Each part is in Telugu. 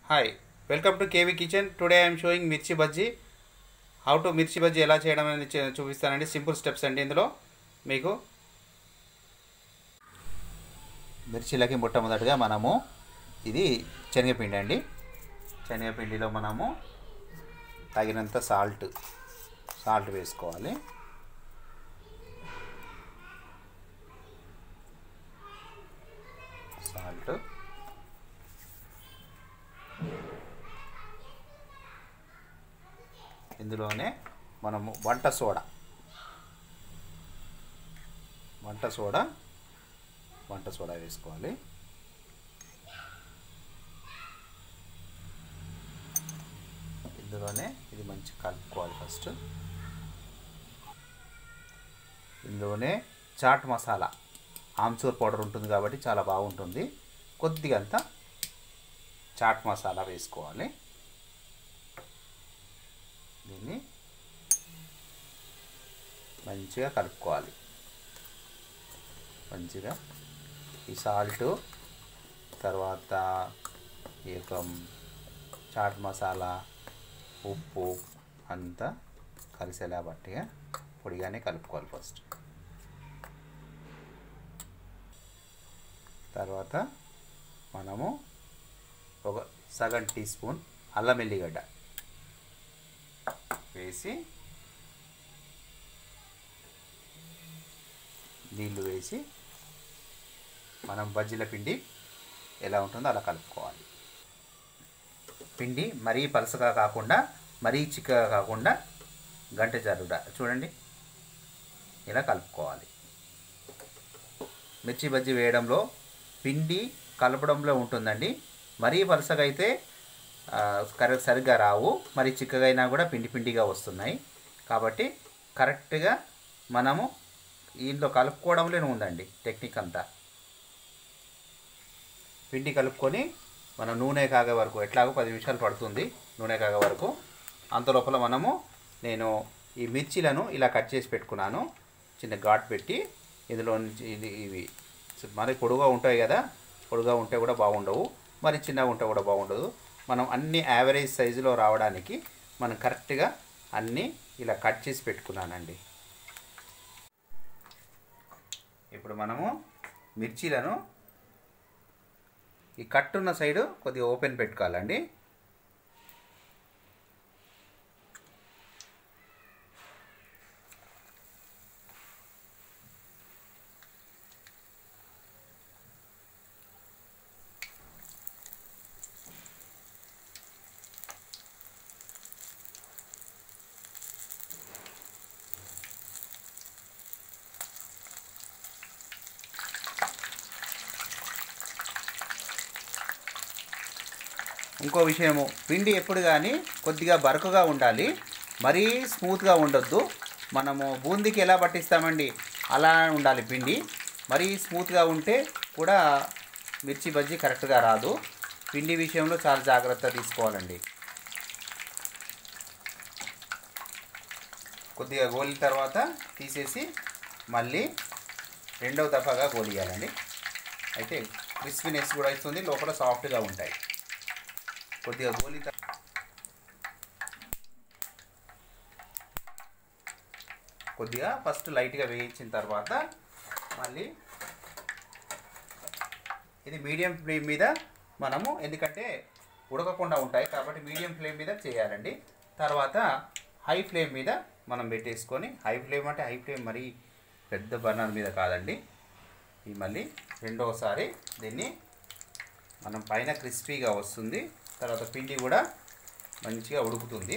hi welcome to KV kitchen today I'm showing mirchi bajji how to మిర్చి బజ్జీ ఎలా చేయడం అనేది చే- చూపిస్తానండి సింపుల్ స్టెప్స్ అండి ఇందులో మీకు మిర్చిలకి మొట్టమొదటిగా మనము ఇది శనగపిండి అండి శనగపిండిలో మనము తగినంత సాల్ట్ సాల్ట్ వేసుకోవాలి సాల్ట్ ఇందులోనే మనము వంట సోడా వంట సోడా వంట సోడా వేసుకోవాలి ఇందులోనే ఇది మంచి కలుపుకోవాలి ఫస్ట్ ఇందులోనే చాట్ మసాలా ఆమ్చూర్ పౌడర్ ఉంటుంది కాబట్టి చాలా బాగుంటుంది కొద్దిగా అంత చాట్ మసాలా వేసుకోవాలి దీన్ని మంచిగా కలుపుకోవాలి మంచిగా ఈ సాల్ట్ తర్వాత ఈ యొక్క చాట్ మసాలా ఉప్పు అంతా కలిసేలా బట్టిగా పొడిగానే కలుపుకోవాలి ఫస్ట్ తర్వాత మనము ఒక సగం టీ స్పూన్ అల్లం ఎల్లిగడ్డ వేసి నీళ్ళు వేసి మనం బజ్జీల పిండి ఎలా ఉంటుందో అలా కలుపుకోవాలి పిండి మరీ పలసగా కాకుండా మరీ చిక్కగా కాకుండా గంట జరుడ చూడండి ఇలా కలుపుకోవాలి మిర్చి బజ్జీ వేయడంలో పిండి కలపడంలో ఉంటుందండి మరీ పలసగా అయితే ఆ, కరెక్ట్ సరిగ్గా రావు మరి చిక్కగా అయినా కూడా పిండి పిండిగా వస్తున్నాయి కాబట్టి కరెక్ట్గా మనము ఇంట్లో కలుపుకోవడంలోనే ఉందండి టెక్నిక్ అంతా పిండి కలుపుకొని మనం నూనె కాగే వరకు ఎట్లాగో పది నిమిషాలు పడుతుంది నూనె కాగే వరకు అంత లోపల మనము నేను ఈ మిర్చీలను ఇలా కట్ చేసి పెట్టుకున్నాను చిన్న ఘాట్ పెట్టి ఇందులో నుంచి ఇది ఇవి మరి పొడుగా ఉంటాయి కదా పొడుగా ఉంటే కూడా బాగుండవు మరి చిన్నగా ఉంటే కూడా బాగుండదు మనం అన్ని యావరేజ్ సైజులో రావడానికి మనం కరెక్ట్గా అన్నీ ఇలా కట్ చేసి పెట్టుకున్నానండి ఇప్పుడు మనము మిర్చీలను ఈ కట్ ఉన్న సైడు కొద్దిగా ఓపెన్ పెట్టుకోవాలండి ఇంకో విషయము పిండి ఎప్పుడు కానీ కొద్దిగా బరకగా ఉండాలి మరీ స్మూత్గా ఉండొద్దు మనము బూందీకి ఎలా పట్టిస్తామండి అలా ఉండాలి పిండి మరీ స్మూత్గా ఉంటే కూడా మిర్చి బజ్జీ కరెక్ట్గా రాదు పిండి విషయంలో చాలా జాగ్రత్త తీసుకోవాలండి కొద్దిగా గోలిన తర్వాత తీసేసి మళ్ళీ రెండవ దఫాగా గోలియాలండి అయితే క్రిస్పీనెస్ కూడా ఇస్తుంది లోపల సాఫ్ట్గా ఉంటాయి కొద్దిగా గోలి త- కొద్దిగా ఫస్ట్ లైట్గా వేయించిన తర్వాత మళ్ళీ ఇది మీడియం ఫ్లేమ్ మీద మనము ఎందుకంటే ఉడకకుండా ఉంటాయి కాబట్టి మీడియం ఫ్లేమ్ మీద చేయాలండి తర్వాత హై ఫ్లేమ్ మీద మనం పెట్టేసుకొని హై ఫ్లేమ్ అంటే హై ఫ్లేమ్ మరీ పెద్ద బర్నర్ మీద కాదండి ఈ మళ్ళీ రెండవసారి దీన్ని మనం పైన క్రిస్పీగా వస్తుంది తర్వాత పిండి కూడా మంచిగా ఉడుకుతుంది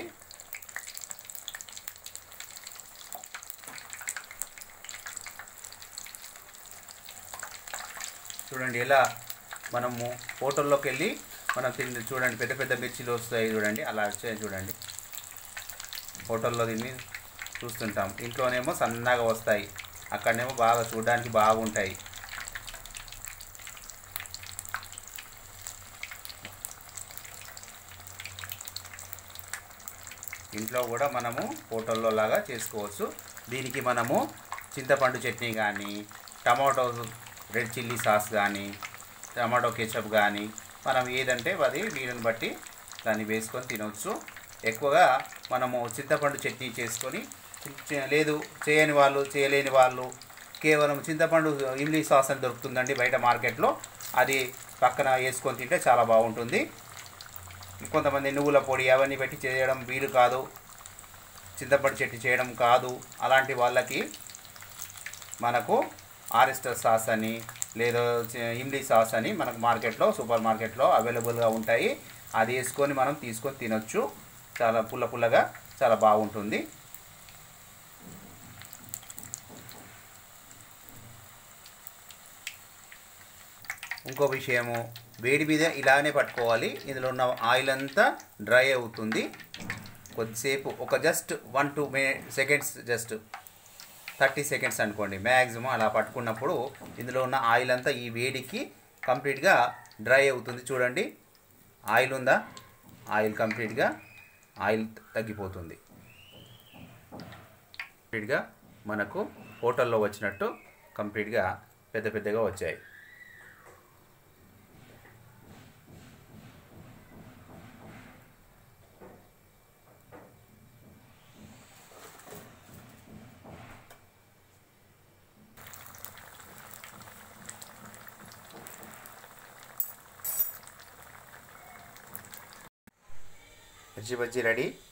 చూడండి ఎలా మనము హోటల్లోకి వెళ్ళి మనం తిని చూడండి పెద్ద పెద్ద మిర్చిలు వస్తాయి చూడండి అలా వచ్చాయి చూడండి హోటల్లో తిని చూస్తుంటాం ఇంట్లోనేమో సన్నగా వస్తాయి అక్కడనేమో బాగా చూడడానికి బాగుంటాయి ఇంట్లో కూడా మనము హోటల్లో లాగా చేసుకోవచ్చు దీనికి మనము చింతపండు చట్నీ కానీ టమాటో రెడ్ చిల్లీ సాస్ కానీ టమాటో కెచప్ కానీ మనం ఏదంటే అది నీళ్ళని బట్టి దాన్ని వేసుకొని తినవచ్చు ఎక్కువగా మనము చింతపండు చట్నీ చేసుకొని చే- లేదు చేయని వాళ్ళు చేయలేని వాళ్ళు కేవలం చింతపండు ఇమ్లీ సాస్ అని దొరుకుతుందండి బయట మార్కెట్లో అది పక్కన వేసుకొని తింటే చాలా బాగుంటుంది కొంతమంది నువ్వుల పొడి అవన్నీ పెట్టి చేయడం వీలు కాదు చింతపండు చట్నీ చేయడం కాదు అలాంటి వాళ్ళకి మనకు ఆరెస్టర్ సాస్ అని లేదా చి- ఇమ్లీ సాస్ అని మనకు మార్కెట్లో సూపర్ మార్కెట్లో అవైలబుల్గా ఉంటాయి అది వేసుకొని మనం తీసుకొని తినొచ్చు చాలా పుల్ల పుల్లగా చాలా బాగుంటుంది ఇంకో విషయము వేడి మీద ఇలానే పట్టుకోవాలి ఇందులో ఉన్న ఆయిల్ అంతా డ్రై అవుతుంది కొద్దిసేపు ఒక just one two may seconds just thirty seconds అనుకోండి మ్యాక్సిమం అలా పట్టుకున్నప్పుడు ఇందులో ఉన్న ఆయిల్ అంతా ఈ వేడికి కంప్లీట్గా డ్రై అవుతుంది చూడండి ఆయిల్ ఉందా ఆయిల్ కంప్లీట్గా ఆయిల్ తగ్గిపోతుంది కంప్లీట్గా మనకు హోటల్లో వచ్చినట్టు కంప్లీట్గా పెద్ద పెద్దగా వచ్చాయి మిర్చి బజ్జీ రెడీ